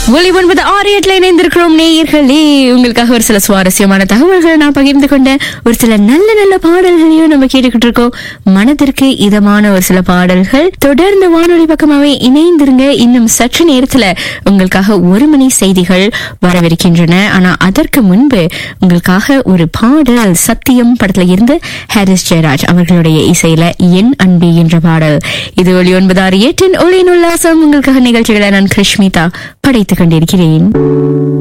ஒலி ஒன்பது ஆறு எட்டுல இணைந்திருக்கிறோம் நேயர்களே உங்களுக்காக ஒரு சில சுவாரஸ்யமான தகவல்களை நான் பகிர்ந்து கொண்டேன் ஒரு சில நல்ல நல்ல பாடல்களையும் நம்ம கேட்டுக்கிட்டு இருக்கோம் மனதிற்கு இதமான ஒரு சில பாடல்கள் தொடர்ந்து வானொலி பக்கமாவே இணைந்திருங்க இன்னும் சற்று நேரத்துல உங்களுக்காக ஒரு மணி செய்திகள் வரவிருக்கின்றன ஆனா அதற்கு முன்பு உங்களுக்காக ஒரு பாடல் சத்தியம் படத்துல இருந்து ஹாரிஸ் ஜெயராஜ் அவர்களுடைய இசையில என் அன்பே என்ற பாடல் இது ஒலி ஒன்பது ஆறு எட்டின் ஒளியின் உல்லாசம் உங்களுக்காக நிகழ்ச்சிகளை நான் கிருஷ்மிதா படைத்துக் கொண்டிருக்கிறேன்